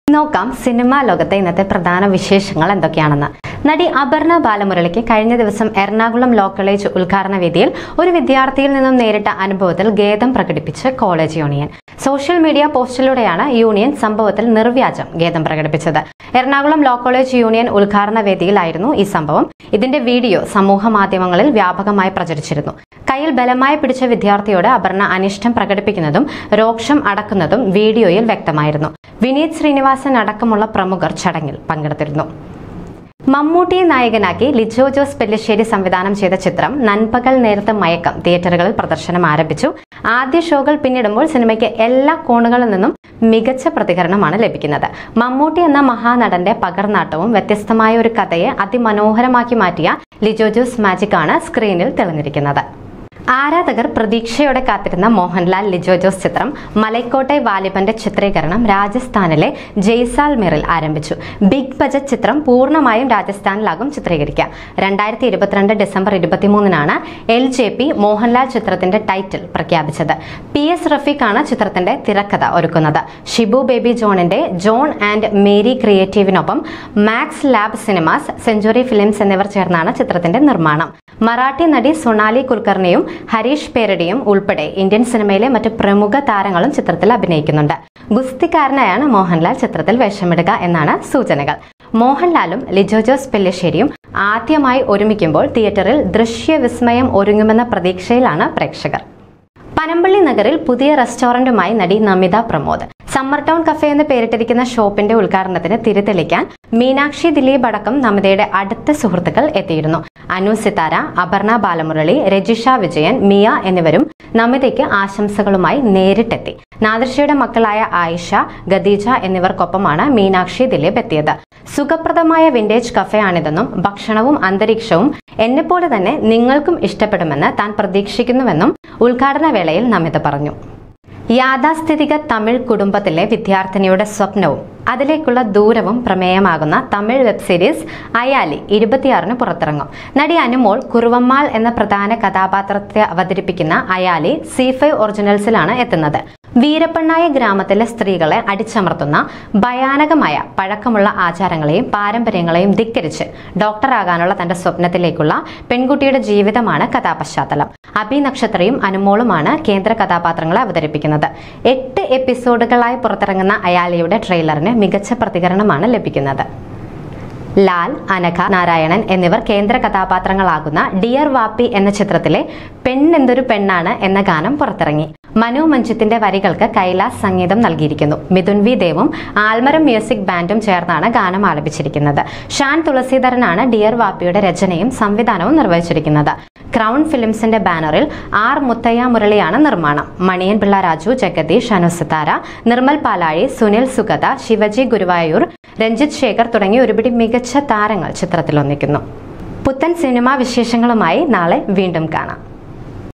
നോക്കാം സിനിമാ ലോകത്തെ ഇന്നത്തെ പ്രധാന വിശേഷങ്ങൾ എന്തൊക്കെയാണെന്ന് നടി അപർണ ബാലമുരളിക്ക് കഴിഞ്ഞ ദിവസം എറണാകുളം ലോ കോളേജ് ഉദ്ഘാടന വേദിയിൽ ഒരു വിദ്യാർത്ഥിയിൽ നിന്നും നേരിട്ട അനുഭവത്തിൽ ഖേദം പ്രകടിപ്പിച്ച് കോളേജ് യൂണിയൻ സോഷ്യൽ മീഡിയ പോസ്റ്റിലൂടെയാണ് യൂണിയൻ സംഭവത്തിൽ നിർവ്യാജം ഖേദം പ്രകടിപ്പിച്ചത് എറണാകുളം ലോ കോളേജ് യൂണിയൻ ഉദ്ഘാടന വേദിയിലായിരുന്നു ഈ സംഭവം ഇതിന്റെ വീഡിയോ സമൂഹ മാധ്യമങ്ങളിൽ വ്യാപകമായി പ്രചരിച്ചിരുന്നു കയ്യിൽ ബലമായി പിടിച്ച വിദ്യാർത്ഥിയോട് അപർണ അനിഷ്ടം പ്രകടിപ്പിക്കുന്നതും രോക്ഷം അടക്കുന്നതും വീഡിയോയിൽ വ്യക്തമായിരുന്നു വിനീത് ശ്രീനിവാസൻ അടക്കമുള്ള പ്രമുഖർ ചടങ്ങിൽ പങ്കെടുത്തിരുന്നു മമ്മൂട്ടിയെ നായകനാക്കി ലിജോ ജോസ് പെല്ലിശ്ശേരി സംവിധാനം ചെയ്ത ചിത്രം നൻപകൽ നേരത്തെ മയക്കം തിയേറ്ററുകളിൽ പ്രദർശനം ആരംഭിച്ചു ആദ്യ ഷോകൾ പിന്നിടുമ്പോൾ സിനിമയ്ക്ക് എല്ലാ കോണുകളിൽ നിന്നും മികച്ച പ്രതികരണമാണ് ലഭിക്കുന്നത് മമ്മൂട്ടി എന്ന മഹാനടന്റെ പകർനാട്ടവും വ്യത്യസ്തമായ ഒരു കഥയെ അതിമനോഹരമാക്കി മാറ്റിയ ലിജോ ജോസ് മാജിക് ആണ് സ്ക്രീനിൽ തെളിഞ്ഞിരിക്കുന്നത് ആരാധകർ പ്രതീക്ഷയോടെ കാത്തിരുന്ന മോഹൻലാൽ ലിജോ ജോസ് ചിത്രം മലൈക്കോട്ടെ വാലിബന്റെ ചിത്രീകരണം രാജസ്ഥാനിലെ ജയ്സാൽമീറിൽ ആരംഭിച്ചു ബിഗ് ബജറ്റ് ചിത്രം പൂർണ്ണമായും രാജസ്ഥാനിലാകും ചിത്രീകരിക്കുക രണ്ടായിരത്തി ഇരുപത്തിരണ്ട് ഡിസംബർ ഇരുപത്തിമൂന്നിനാണ് എൽ ജെ പി മോഹൻലാൽ ചിത്രത്തിന്റെ ടൈറ്റിൽ പ്രഖ്യാപിച്ചത് പി എസ് റഫീഖാണ് ചിത്രത്തിന്റെ തിരക്കഥ ഒരുക്കുന്നത് ഷിബു ബേബി ജോണിന്റെ ജോൺ ആൻഡ് മേരി ക്രിയേറ്റീവിനൊപ്പം Max Lab Cinemas Century Films എന്നിവർ ചേർന്നാണ് ചിത്രത്തിന്റെ നിർമ്മാണം മറാഠി നടി സൊണാലി കുൽക്കർണിയും ഹരീഷ് പേരടിയും ഉൾപ്പെടെ ഇന്ത്യൻ സിനിമയിലെ മറ്റ് പ്രമുഖ താരങ്ങളും ചിത്രത്തിൽ അഭിനയിക്കുന്നുണ്ട് ഗുസ്തിക്കാരനായാണ് മോഹൻലാൽ ചിത്രത്തിൽ വേഷമിടുക എന്നാണ് സൂചനകൾ മോഹൻലാലും ലിജോ ജോസ് പെല്ലിശ്ശേരിയും ആദ്യമായി ഒരുമിക്കുമ്പോൾ തിയേറ്ററിൽ ദൃശ്യവിസ്മയം ഒരുങ്ങുമെന്ന പ്രതീക്ഷയിലാണ് പ്രേക്ഷകർ പനമ്പള്ളി നഗറിൽ പുതിയ റെസ്റ്റോറന്റുമായി നടി Namitha Pramod Summer Town Cafe എന്ന് പേരിട്ടിരിക്കുന്ന ഷോപ്പിന്റെ ഉദ്ഘാടനത്തിന് തിരിതെളിക്കാൻ മീനാക്ഷി ദിലീപ് അടക്കം നമിതയുടെ അടുത്ത സുഹൃത്തുക്കൾ എത്തിയിരുന്നു അനു സിതാര അപർണ ബാലമുരളി രജിഷ വിജയൻ മിയ എന്നിവരും നമിതയ്ക്ക് ആശംസകളുമായി നേരിട്ടെത്തി നാദർഷയുടെ മക്കളായ ആയിഷ ഖദീജ എന്നിവർക്കൊപ്പമാണ് മീനാക്ഷി ദിലീപ് എത്തിയത് സുഖപ്രദമായ വിന്റേജ് കഫേയാണിതെന്നും ഭക്ഷണവും അന്തരീക്ഷവും എന്നെപ്പോലെ തന്നെ നിങ്ങൾക്കും ഇഷ്ടപ്പെടുമെന്ന് താൻ പ്രതീക്ഷിക്കുന്നുവെന്നും ഉദ്ഘാടന വേളയിൽ നമിത പറഞ്ഞു യാഥാസ്ഥിതിക തമിഴ് കുടുംബത്തിലെ വിദ്യാർത്ഥിനിയുടെ സ്വപ്നവും അതിലേക്കുള്ള ദൂരവും പ്രമേയമാകുന്ന തമിഴ് വെബ് സീരീസ് അയാലി ഇരുപത്തിയാറിന് പുറത്തിറങ്ങും നടി അനുമോൾ കുറുവമ്മാൾ എന്ന പ്രധാന കഥാപാത്രത്തെ അവതരിപ്പിക്കുന്ന അയാലി സി ഫൈവ് ഒറിജിനൽസിലാണ് എത്തുന്നത് വീരപ്പണ്ണായ ഗ്രാമത്തിലെ സ്ത്രീകളെ അടിച്ചമർത്തുന്ന ഭയാനകമായ പഴക്കമുള്ള ആചാരങ്ങളെയും പാരമ്പര്യങ്ങളെയും ധിക്കരിച്ച് ഡോക്ടറാകാനുള്ള തന്റെ സ്വപ്നത്തിലേക്കുള്ള പെൺകുട്ടിയുടെ ജീവിതമാണ് കഥാപശ്ചാത്തലം അഭി നക്ഷത്രയും അനുമോളുമാണ് കേന്ദ്ര കഥാപാത്രങ്ങളെ അവതരിപ്പിക്കുന്നത് എട്ട് എപ്പിസോഡുകളായി പുറത്തിറങ്ങുന്ന അയാലിയുടെ ട്രെയിലറിന് മികച്ച പ്രതികരണമാണ് ലഭിക്കുന്നത് ലാൽ അനഘ നാരായണൻ എന്നിവർ കേന്ദ്ര കഥാപാത്രങ്ങളാകുന്ന ഡിയർ വാപ്പി എന്ന ചിത്രത്തിലെ പെണ്ണെന്തൊരു പെണ്ണാണ് എന്ന ഗാനം പുറത്തിറങ്ങി മനു മഞ്ജിത്തിന്റെ വരികൾക്ക് കൈലാസ് സംഗീതം നൽകിയിരിക്കുന്നു മിഥുൻ വി ദേവും ആൽമരം മ്യൂസിക് ബാൻഡും ചേർന്നാണ് ഗാനം ആലപിച്ചിരിക്കുന്നത് ഷാൻ തുളസീധരനാണ് ഡിയർ വാപ്പിയുടെ രചനയും സംവിധാനവും നിർവഹിച്ചിരിക്കുന്നത് ക്രൗൺ ഫിലിംസിന്റെ ബാനറിൽ ആർ മുത്തയ്യ മുരളിയാണ് നിർമ്മാണം മണിയൻ പിള്ള രാജു ജഗദീഷ് അനുസിതാര നിർമ്മൽ പാലാഴി സുനിൽ സുഗത ശിവജി ഗുരുവായൂർ രഞ്ജിത്ത് ശേഖർ തുടങ്ങി ഒരുപിടി മികച്ച താരങ്ങൾ ചിത്രത്തിൽ ഒന്നിക്കുന്നു പുത്തൻ സിനിമാ വിശേഷങ്ങളുമായി നാളെ വീണ്ടും കാണാം